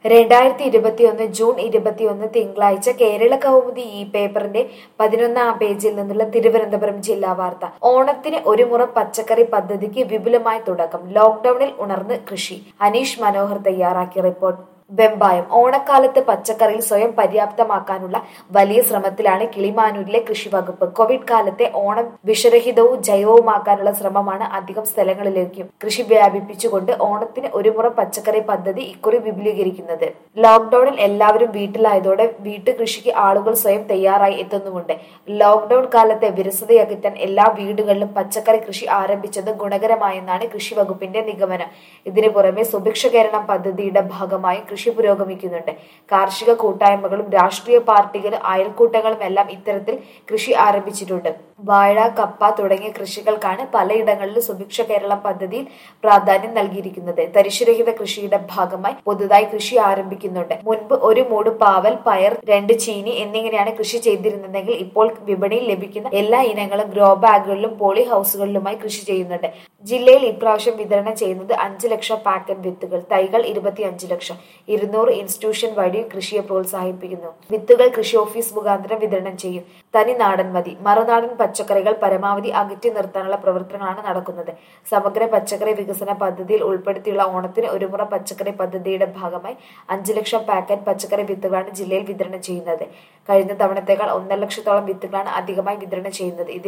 രണ്ടായിരത്തി ഇരുപത്തിയൊന്ന് ജൂൺ ഇരുപത്തിയൊന്ന് തിങ്കളാഴ്ച കേരള കൗമുദി ഈ പേപ്പറിന്റെ പതിനൊന്നാം പേജിൽ നിന്നുള്ള തിരുവനന്തപുരം ജില്ലാ വാർത്ത ഓണത്തിന് ഒരു മുറം പച്ചക്കറി പദ്ധതിക്ക് വിപുലമായ തുടക്കം ലോക്ഡൌണിൽ ഉണർന്ന് കൃഷി അനീഷ് മനോഹർ തയ്യാറാക്കിയ റിപ്പോർട്ട് വെമ്പായം ഓണക്കാലത്ത് പച്ചക്കറിയിൽ സ്വയം പര്യാപ്തമാക്കാനുള്ള വലിയ ശ്രമത്തിലാണ് കിളിമാനൂരിലെ കൃഷി വകുപ്പ് കോവിഡ് കാലത്തെ ഓണം വിഷരഹിതവും ജൈവവുമാക്കാനുള്ള ശ്രമമാണ് അധികം സ്ഥലങ്ങളിലേക്കും കൃഷി വ്യാപിപ്പിച്ചുകൊണ്ട് ഓണത്തിന് ഒരു മുറം പച്ചക്കറി പദ്ധതി ഇക്കുറി വിപുലീകരിക്കുന്നത് ലോക്ഡൌണിൽ എല്ലാവരും വീട്ടിലായതോടെ വീട്ടുകൃഷിക്ക് ആളുകൾ സ്വയം തയ്യാറായി എത്തുന്നുമുണ്ട് ലോക്ഡൌൺ കാലത്തെ വിരസതയകറ്റാൻ എല്ലാ വീടുകളിലും പച്ചക്കറി കൃഷി ആരംഭിച്ചത് ഗുണകരമായെന്നാണ് കൃഷി വകുപ്പിന്റെ നിഗമനം ഇതിനു പുറമെ സുഭിക്ഷ കേരളം പദ്ധതിയുടെ ഭാഗമായി കൃഷി പുരോഗമിക്കുന്നുണ്ട് കാർഷിക കൂട്ടായ്മകളും രാഷ്ട്രീയ പാർട്ടികളും അയൽക്കൂട്ടങ്ങളും എല്ലാം ഇത്തരത്തിൽ കൃഷി ആരംഭിച്ചിട്ടുണ്ട് വാഴ കപ്പ തുടങ്ങിയ കൃഷികൾക്കാണ് പലയിടങ്ങളിലും സുഭിക്ഷ കേരളം പദ്ധതിയിൽ പ്രാധാന്യം നൽകിയിരിക്കുന്നത് തരിശുരഹിത കൃഷിയുടെ ഭാഗമായി പുതുതായി കൃഷി ആരംഭിക്കുന്നുണ്ട് മുൻപ് ഒരു മൂട് പാവൽ പയർ രണ്ട് ചീനി എന്നിങ്ങനെയാണ് കൃഷി ചെയ്തിരുന്നതെങ്കിൽ ഇപ്പോൾ വിപണിയിൽ ലഭിക്കുന്ന എല്ലാ ഇനങ്ങളും ഗ്രോ ബാഗുകളിലും പോളി ഹൗസുകളിലുമായി കൃഷി ചെയ്യുന്നുണ്ട് ജില്ലയിൽ ഇപ്രാവശ്യം വിതരണം ചെയ്യുന്നത് അഞ്ച് ലക്ഷം പാക്കറ്റ് വിത്തുകൾ തൈകൾ ഇരുപത്തിയഞ്ച് ലക്ഷം ഇരുന്നൂറ് ഇൻസ്റ്റിറ്റ്യൂഷൻ വഴി കൃഷിയെ പ്രോത്സാഹിപ്പിക്കുന്നു വിത്തുകൾ കൃഷി ഓഫീസ് മുഖാന്തരം വിതരണം ചെയ്യും തനി നാടൻ മതി മറുനാടൻ പച്ചക്കറികൾ പരമാവധി അകറ്റി നിർത്താനുള്ള പ്രവർത്തനങ്ങളാണ് നടക്കുന്നത് സമഗ്ര പച്ചക്കറി വികസന പദ്ധതിയിൽ ഉൾപ്പെടുത്തിയുള്ള ഓണത്തിന് ഒരു മുറ പച്ചക്കറി പദ്ധതിയുടെ ഭാഗമായി അഞ്ച് ലക്ഷം പാക്കറ്റ് പച്ചക്കറി വിത്തുകളാണ് ജില്ലയിൽ വിതരണം ചെയ്യുന്നത് കഴിഞ്ഞ തവണത്തേക്കാൾ ഒന്നര ലക്ഷത്തോളം വിത്തുകളാണ് അധികമായി വിതരണം ചെയ്യുന്നത് ഇതിൽ